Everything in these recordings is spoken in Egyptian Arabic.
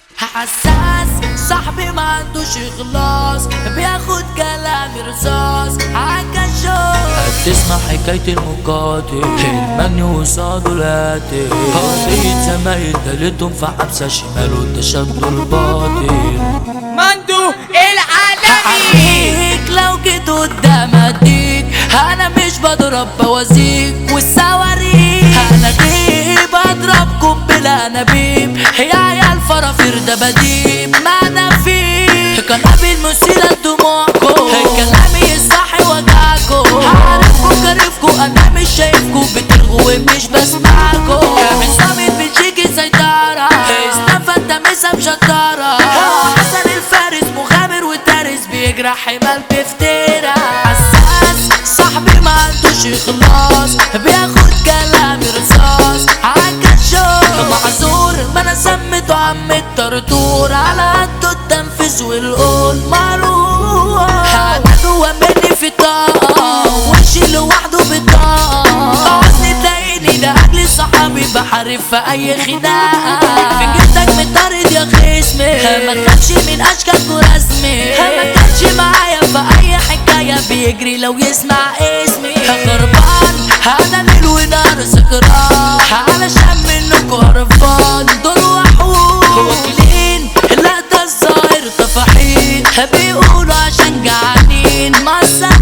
حساس صاحبي ما عندوش اخلاص بياخد كلامي رصاص عكشوش تسمع حكاية المقاتل المجني وصاده القاتل قضية زمايل تالتهم في حبسة شمال والتشدد الباطل مندو العالمي عليك لو جيت قدام اديك انا مش بضرب بوازيك والصواريخ انا جيب اضربكم بلا نبيب يا عيال فرافير ده بديب ما انا فيه كان قبل مثيرة دموعكم كلامي يصحي وجعكم عارفكم كارفكم انا مش شايفكم بتلغوا ومش بسمعكم عصام بتيجي سيطرة استنفى التمسة مشطرة حسن الفارس مغامر وتارس بيجرح حمال بفترة حساس صاحبي ما عندوش اخلاص بياخد كلامي رصاص عكشوش معذور ما انا سميته عم الطرطور على قده التنفيذ والقول معروف انا جوا مني في طاقة وشي لوحده بطاقة عاوزني تلاقيني لاجل صحابي بحارب في اي خناقة في جبتك مطارد يا خصمي ما تخافش من اشكالك ورسمي ما كانش معايا في اي حكاية بيجري لو يسمع اسمي خربان انا ليل ونار سكران علشان منكوا هربان دول وحوش واكلين لا ده الظاهر طفحين بيقولوا عشان جعانين ما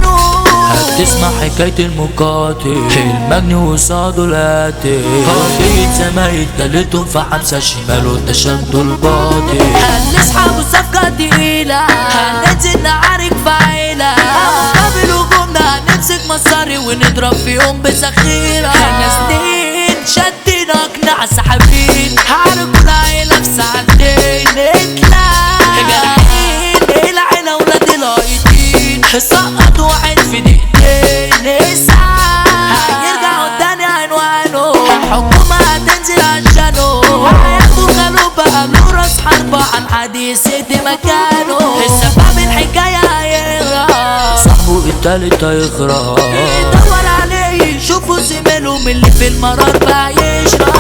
تسمع حكاية المقاتل المجني وصاده القاتل قضية زمايل تالتهم في حبسة شمال والتشدد الباطل هنسحب الصفقة تقيلة هننزل نعارك في عيلة قبل هجومنا هنمسك مصاري ونضرب فيهم بذخيرة احنا سنين شدينا قناع سحابين هعركوا العيلة في ساعتين نطلع جايين العيلة ولاد الهايطين سقط واحد في دقيقتين اسعى هيرجعوا تاني عنوانه الحكومة هتنزل عشانه هياخدوا خلوه بقى له راس حربة عن حديث دي مكانه السبب الحكاية هيغرق صاحبه التالت هيغرق يدور عليه يشوفوا زميله من اللي في المرار بقى يشرب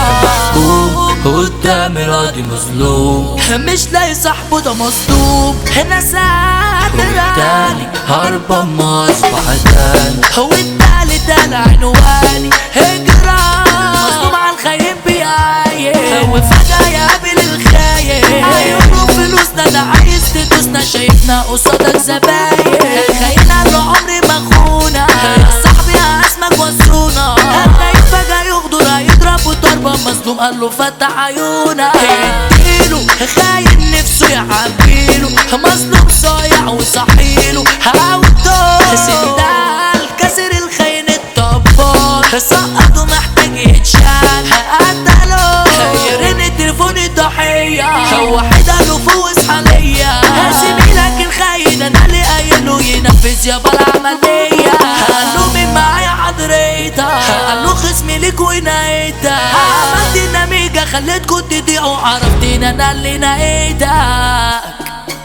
قدام القاضي مظلوم مش لاقي صاحبه ده مصدوم هنا ساتر والتاني هربان ما اصبح تاني هو التالت ده العنواني هجرة مصدوم على الخاين بيعاين وفجأة يقابل الخاين هيقولوا فلوسنا ده عايز تدوسنا شايفنا قصادك زباين الخاين قال له عمري ما خونا صاحبي اسمك وصونا هتلاقيه فجأة يغدر هيضربه ضربة مظلوم قال له فتح عيونا هيديله خاين نفسه يعبيله مظلوم صايع وصحيله هاوتو سندال كسر الخاين الطبال سقطه محتاج يتشال قتله يرن تليفون الضحية واحد قاله فوز حاليا زميلك الخاين انا اللي قايله ينفذ يابا العملية قال له مين معايا حضرتها قال له خصمي ليك ونهايتها عملت النميجة خليتكوا تضيعوا عرفتين انا اللي نهايتك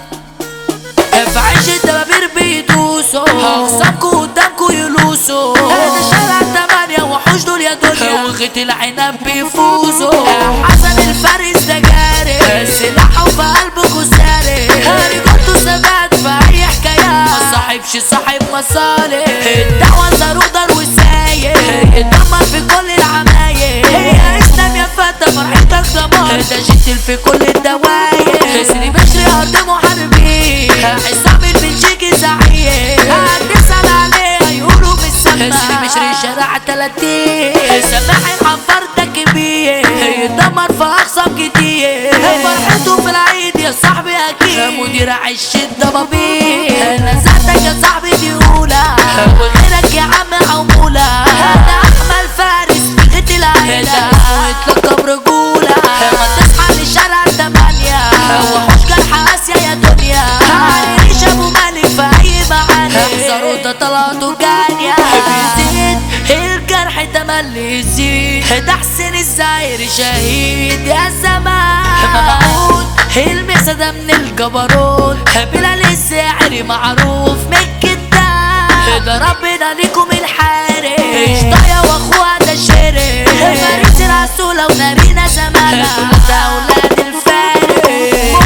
في عيش الدبابير بيدوسوا اخصامكوا قدامكوا يلوسوا هذا شارع تمانية وحوش دول يا دنيا وغيت العنب بيفوزوا حسن الفارس ده جاري سلاحه في قلبكوا ساري رجولته ثبات في اي حكاية ما صاحبش صاحب مصالح الدعوة زرودر وسايق اتدمر في كل العمايل هي اسلام يا فتى فرحتك دمار ده جيت في كل الدواير سري بشري ارض محاربين حسام البلجيكي زعيم هتسأل عليه هيقولوا في السما سري بشري شارع تلاتين سماحي حفر ده كبير يدمر في اقسام كتير فرحته في العيد يا صاحبي اكيد مدير عش الضبابير نزلتك يا صاحبي دي اولى وغيرك يا عم عمولة هذا احمد فارس في غيت العيلة ويتلقب رجولة ما تصحى لشارع تمانية وحوش جرح اسيا يا دنيا عايش ابو مالك في اي معاني زروطة طلعته جانية بيزيد الجرح تملي يزيد ده حسين الزاير شهيد يا زمان مبعوث المسا ده من الجبروت بلال الساعر معروف من الكتاب ده ربنا ليكم الحارس اشطايا واخوها ده شرف فريس العسولة ونارينا زمانة ده اولاد الفارس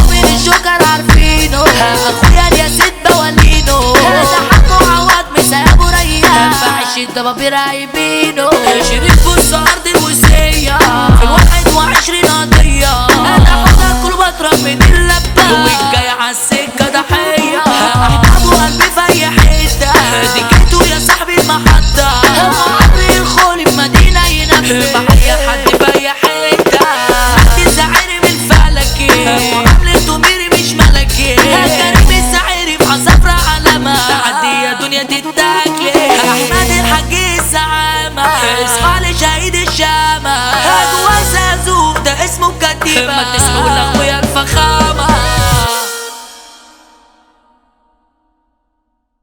رايبينه شريف بص ارض الوسية في الواحد وعشرين قضية انا خدها كل بطرة من اللبة والجاي عالسكة ضحية احباب وقلبي في اي حتة ديكيتو يا صاحبي المحطة عمري الخولي في مدينة ينفذ بحيا حد في اي حتة عندي الزعيري من الفلكي وعملته ميري مش ملكي كريم الزعيري في عصفرة علامة تعدي يا دنيا تتاكلي احمد الحاج الزعامة اصحى لشهيد الشامة جوا زازوق ده اسمه كتيبة ما تسمعوا لاخويا الفخامة